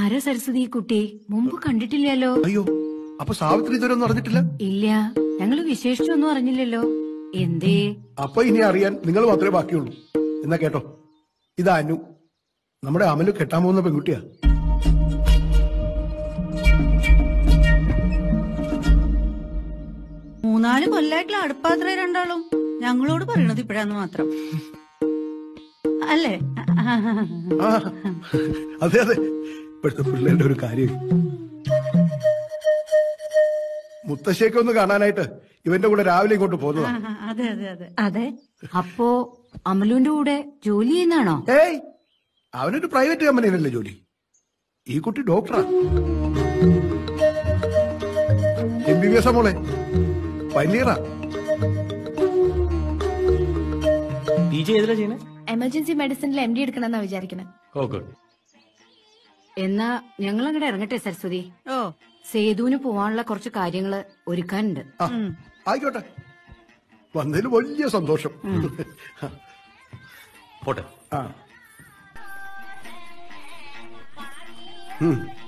ആരാ സരസ്വതി ഈ കുട്ടി മുമ്പ് കണ്ടിട്ടില്ലല്ലോ അയ്യോ അപ്പൊ സാവിത്രി ഇതുവരെ ഒന്നും അറിഞ്ഞിട്ടില്ല ഇല്ല ഞങ്ങള് വിശേഷിച്ചൊന്നും അറിഞ്ഞില്ലല്ലോ എന്തേ അപ്പൊ ഇനി അറിയാൻ നിങ്ങൾ മാത്രമേ ബാക്കിയുള്ളൂ എന്നാ കേട്ടോ ഇതാ അനു നമ്മുടെ അമലു കെട്ടാൻ പോകുന്ന പെൺകുട്ടിയാ മൂന്നാല് കൊല്ലായിട്ടുള്ള അടുപ്പാത്ര രണ്ടാളും ഞങ്ങളോട് പറയണത് ഇപ്പോഴാന്ന് മാത്രം അല്ലേ ആ അതെ അതെ ഇപ്പോഴത്തെ പിള്ളേരുടെ ഒരു കാര്യം മുത്തശ്ശിയൊക്കെ ഒന്ന് കാണാനായിട്ട് ഇവന്റെ കൂടെ രാവിലെ ഇങ്ങോട്ട് പോകുന്നതാ അതെ അതെ അതെ അതെ അപ്പോ അമലുവിന്റെ കൂടെ ജോലി ചെയ്യുന്നാണോ ഏയ് അവനൊരു പ്രൈവറ്റ് കമ്പനിയിലല്ലേ ജോലി ഈ കുട്ടി ഡോക്ടറാ എം ബി ബി എസ് മോളെ പനീറാ പി ജി ഏതിലാ ചെയ്യുന്നത് എമർജൻസി മെഡിസിനിൽ എം ഡി എടുക്കണമെന്നാ വിചാരിക്കുന്നത് ഓ ഗുഡ് എന്നാ ഞങ്ങൾ അങ്ങോട്ട് ഇറങ്ങട്ടെ സരസ്വതി ഓ സേതുവിന് പോവാനുള്ള കുറച്ച് കാര്യങ്ങള് ഒരുക്കാനുണ്ട് ആ ആയിക്കോട്ടെ വന്നതിൽ വലിയ സന്തോഷം പോട്ടെ ആ ഉം.